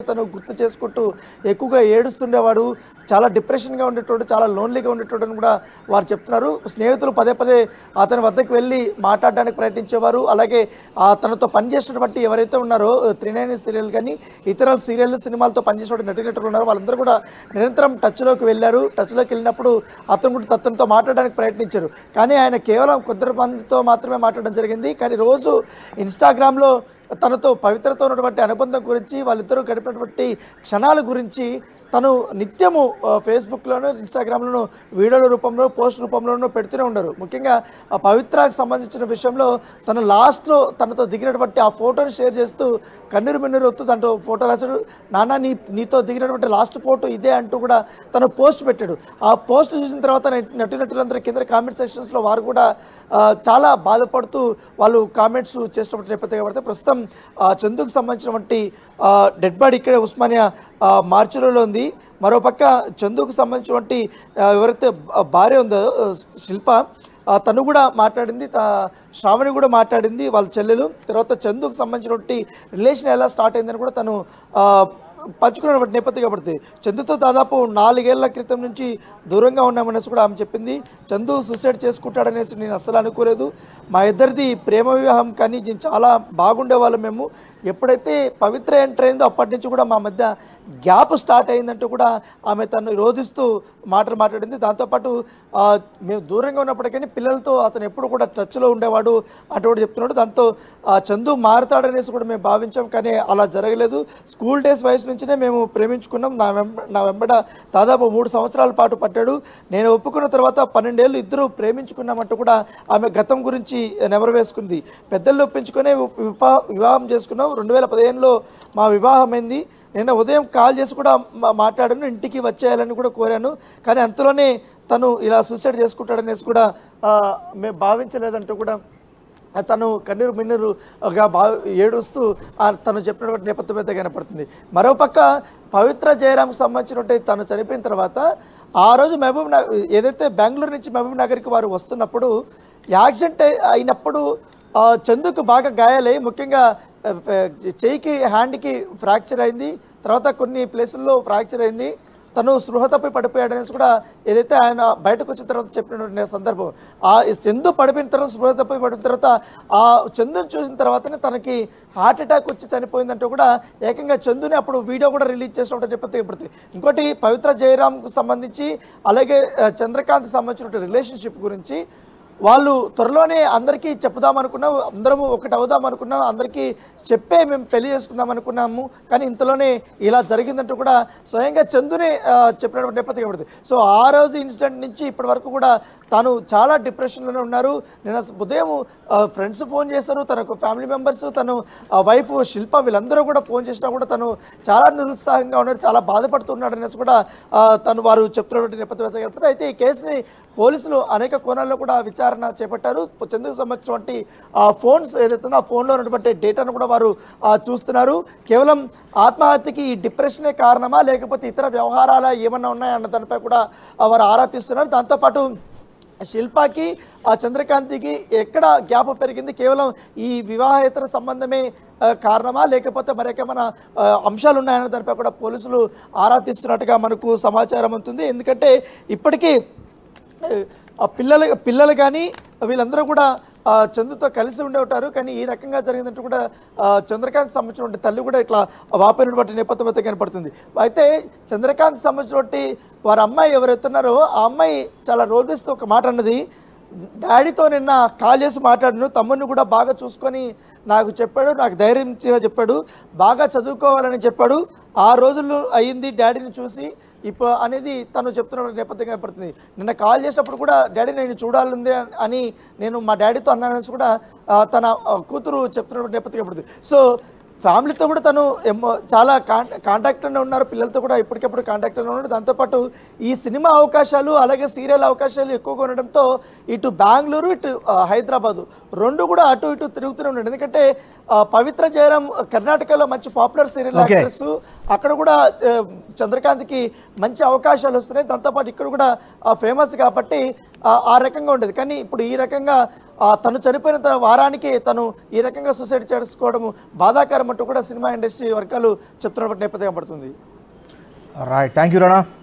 తను గుర్తు చేసుకుంటూ ఎక్కువగా ఏడుస్తుండేవాడు చాలా డిప్రెషన్గా ఉండేటోడు చాలా లోన్లీగా ఉండేటోడు అని కూడా వారు చెప్తున్నారు స్నేహితులు పదే పదే అతని వద్దకు వెళ్ళి మాట్లాడడానికి ప్రయత్నించేవారు అలాగే ఆ తనతో పనిచేసినటువంటి ఎవరైతే ఉన్నారో త్రినైన్ సీరియల్ కానీ ఇతర సీరియల్ సినిమాలతో పనిచేసిన నటీనటులు ఉన్నారో వాళ్ళందరూ కూడా నిరంతరం టచ్లోకి వెళ్ళారు టచ్లోకి వెళ్ళినప్పుడు అతను కూడా అతనితో మాట్లాడడానికి ప్రయత్నించారు కానీ ఆయన కేవలం కొద్ది మందితో మాత్రమే మాట్లాడడం జరిగింది కానీ రోజు ఇన్స్టాగ్రామ్లో తనతో పవిత్రతో ఉన్నటువంటి అనుబంధం గురించి వాళ్ళిద్దరూ గడిపినటువంటి క్షణాల గురించి తను నిత్యము ఆ, ఫేస్బుక్లోను ఇన్స్టాగ్రామ్లోను వీడియోల రూపంలో పోస్ట్ రూపంలోనూ పెడుతూనే ఉండరు ముఖ్యంగా ఆ పవిత్రకు సంబంధించిన విషయంలో తను లాస్ట్లో తనతో దిగినటువంటి ఆ ఫోటోని షేర్ చేస్తూ కన్నీరు మిన్నీరు వస్తూ దాంట్లో ఫోటో రాశాడు నాన్న నీ నీతో దిగినటువంటి లాస్ట్ ఫోటో ఇదే అంటూ కూడా తను పోస్ట్ పెట్టాడు ఆ పోస్ట్ చూసిన తర్వాత నటి- నటీనటులందరూ కింద కామెంట్ సెక్షన్స్లో వారు కూడా ఆ, చాలా బాధపడుతూ వాళ్ళు కామెంట్స్ చేసినటువంటి నేపథ్యం కాబట్టి ప్రస్తుతం ఆ, చందుకు సంబంధించినటువంటి డెడ్ బాడీ ఇక్కడే ఉస్మానియా ఆ, మార్చులలో ఉంది మరోపక్క చందుకు సంబంధించినటువంటి ఆ, ఎవరైతే భా- భార్య ఉందో ఆ, శిల్ప ఆ, తను కూడా మాట్లాడింది తా- శ్రావణి కూడా మాట్లాడింది వాళ్ళ చెల్లెలు తర్వాత చందుకు సంబంధించినటువంటి రిలేషన్ ఎలా స్టార్ట్ అయిందని కూడా తను ఆ, పంచుకున్నటువంటి నేపథ్యం కాబట్టి చందుతో దాదాపు నాలుగేళ్ల క్రితం నుంచి దూరంగా ఉన్నామనేసి కూడా ఆమె చెప్పింది చందు సూసైడ్ చేసుకుంటాడనేసి నేను అస్సలు అనుకోలేదు మా ఇద్దరిది ప్రేమ వివాహం కానీ నేను చాలా బాగుండేవాళ్ళం మేము ఎప్పుడైతే పవిత్ర ఎంటర్ అయిందో అప్పటి నుంచి కూడా మా మధ్య గ్యాప్ స్టార్ట్ అయిందంటూ కూడా ఆమె తను రోధిస్తూ మాటలు మాట్లాడింది దాంతోపాటు ఆ, మేము దూరంగా ఉన్నప్పటికీ పిల్లలతో అతను ఎప్పుడు కూడా టచ్లో ఉండేవాడు అంటూ కూడా చెప్తున్నాడు దాంతో ఆ, చందు మారుతాడనేసి కూడా మేము భావించాం కానీ అలా జరగలేదు స్కూల్ డేస్ వయసు నుంచినే మేము ప్రేమించుకున్నాం నా వెంబ నా వెంబడ దాదాపు మూడు సంవత్సరాల పాటు పట్టాడు నేను ఒప్పుకున్న తర్వాత పన్నెండేళ్ళు ఇద్దరు ప్రేమించుకున్నామంటూ కూడా ఆమె గతం గురించి నెవరు వేసుకుంది పెద్దలు ఒప్పించుకునే విపా వివాహం చేసుకున్నాం రెండు వేల పదిహేనులో మా వివాహం అయింది నిన్న ఉదయం కాల్ చేసి కూడా మా- మాట్లాడాను ఇంటికి వచ్చేయాలని కూడా కోరాను కానీ అంతలోనే తను ఇలా సూసైడ్ చేసుకుంటాడనేసి కూడా ఆ, మేము భావించలేదంటూ కూడా ఆ తను కన్నీరు మిన్నీరుగా బా ఏడుస్తూ ఆ తను చెప్పినటువంటి నేపథ్యం అయితే కనపడుతుంది మరోపక్క పవిత్ర జయరాంకి సంబంధించినటువంటి తను చనిపోయిన తర్వాత ఆ రోజు మహబూబ్ నగర్ ఏదైతే బెంగళూరు నుంచి మహబూబ్ నగర్కి వారు వస్తున్నప్పుడు యాక్సిడెంట్ అయి- అయినప్పుడు ఆ, చందుకు బాగా గాయాలై ముఖ్యంగా ఆ, ఫ- చేయికి హ్యాండ్కి ఫ్రాక్చర్ అయింది తర్వాత కొన్ని ప్లేసుల్లో ఫ్రాక్చర్ అయింది తను స్పృహ తప్పి పడిపోయాడు అనేసి కూడా ఏదైతే ఆయన బయటకు వచ్చిన తర్వాత చెప్పిన సందర్భం ఆ చందు పడిపోయిన తర్వాత స్పృహ తప్పి పడిన తర్వాత ఆ చందుని చూసిన తర్వాతనే తనకి హార్ట్ అటాక్ వచ్చి చనిపోయిందంటూ కూడా ఏకంగా చందుని అప్పుడు వీడియో కూడా రిలీజ్ చేసినప్పుడు నేపథ్యం పడుతుంది ఇంకోటి పవిత్ర జయరామ్కు సంబంధించి అలాగే ఆ, చంద్రకాంత్ సంబంధించిన రిలేషన్షిప్ గురించి వాళ్ళు త్వరలోనే అందరికీ చెప్పుదాం అనుకున్నాం అందరము ఒకటి అవుదాం అనుకున్నాం అందరికీ చెప్పే మేము పెళ్లి చేసుకుందాం అనుకున్నాము కానీ ఇంతలోనే ఇలా జరిగిందంటూ కూడా స్వయంగా చందునే ఆ, చెప్పినటువంటి నేపథ్యం పడుతుంది సో ఆ రోజు ఇన్సిడెంట్ నుంచి ఇప్పటి వరకు కూడా తాను చాలా డిప్రెషన్లోనే ఉన్నారు నేను అసలు ఉదయం ఫ్రెండ్స్ ఫోన్ చేశారు తనకు ఫ్యామిలీ మెంబర్స్ తను వైఫ్ శిల్ప వీళ్ళందరూ కూడా ఫోన్ చేసినా కూడా తను చాలా నిరుత్సాహంగా ఉన్నారు చాలా బాధపడుతున్నాడు అనేసి కూడా ఆ, తను వారు చెప్తున్నటువంటి నేపథ్యం అయితే కనపడుతుంది. అయితే ఈ కేసుని పోలీసులు అనేక కోణాల్లో కూడా విచారణ చేపట్టారు చందుకు సంబంధించినటువంటి ఆ ఫోన్స్ ఏదైతే ఉందో ఆ ఫోన్లో ఉన్నటువంటి డేటాను కూడా వారు ఆ, చూస్తున్నారు కేవలం ఆత్మహత్యకి ఈ డిప్రెషనే కారణమా లేకపోతే ఇతర వ్యవహారాల ఏమన్నా ఉన్నాయా అన్న దానిపై కూడా ఆ, వారు ఆరా తీస్తున్నారు దాంతోపాటు శిల్పాకి ఆ చంద్రకాంతికి ఎక్కడ గ్యాప్ పెరిగింది కేవలం ఈ వివాహేతర సంబంధమే ఆ, కారణమా లేకపోతే మరేకేమైనా ఆ, అంశాలు ఉన్నాయన్న దానిపై కూడా పోలీసులు ఆరా తీస్తున్నట్టుగా మనకు సమాచారం ఉంటుంది ఎందుకంటే ఇప్పటికీ ఆ పిల్లలు పిల్లలు కానీ వీళ్ళందరూ కూడా ఆ, చందుతో కలిసి ఉండే ఉంటారు కానీ ఈ రకంగా జరిగిందంటూ కూడా ఆ, చంద్రకాంత్ సంబంధించినటువంటి తల్లి కూడా ఇట్లా వాపోయినటువంటి నేపథ్యం అయితే కనపడుతుంది అయితే చంద్రకాంత్ సంబంధించినటువంటి వారి అమ్మాయి ఎవరైతే ఉన్నారో ఆ అమ్మాయి చాలా రోధిస్తూ ఒక మాట అన్నది డాడీతో నిన్న కాల్ చేసి మాట్లాడాను తమ్ముడిని కూడా బాగా చూసుకొని నాకు చెప్పాడు నాకు ధైర్యంగా చెప్పాడు బాగా చదువుకోవాలని చెప్పాడు ఆ రోజులు అయ్యింది డాడీని చూసి ఇప్పుడు అనేది తను చెప్తున్న నేపథ్యంగా పడుతుంది నిన్న కాల్ చేసినప్పుడు కూడా డాడీ నేను చూడాలంది అని నేను మా డాడీతో అన్నానని కూడా ఆ, తన ఆ, కూతురు చెప్తున్న నేపథ్యంగా పడుతుంది సో ఫ్యామిలీతో కూడా తను ఎమ్మో- చాలా కాన్ కాంటాక్ట్లోనే ఉన్నారు పిల్లలతో కూడా ఇప్పటికప్పుడు కాంటాక్ట్లోనే ఉన్నారు దాంతోపాటు ఈ సినిమా అవకాశాలు అలాగే సీరియల్ అవకాశాలు ఎక్కువగా ఉండడంతో ఇటు బెంగళూరు ఇటు ఆ, హైదరాబాదు రెండు కూడా అటు ఇటు తిరుగుతూనే ఉన్నాడు ఎందుకంటే ఆ, పవిత్ర జయరాం కర్ణాటకలో మంచి పాపులర్ సీరియల్ Okay. యాక్ట్రెస్ అక్కడ కూడా ఆ, చంద్రకాంత్కి మంచి అవకాశాలు వస్తున్నాయి దాంతోపాటు ఇక్కడ కూడా ఫేమస్ కాబట్టి ఆ, ఆ రకంగా ఉండేది కానీ ఇప్పుడు ఈ రకంగా ఆ, తను చనిపోయిన త- వారానికి తను ఈ రకంగా సూసైడ్ చేసుకోవడం బాధాకరం అంటూ కూడా సినిమా ఇండస్ట్రీ వర్గాలు చెప్తున్నటువంటి నేపథ్యం పడుతుంది రైట్ థ్యాంక్ యూ రాణా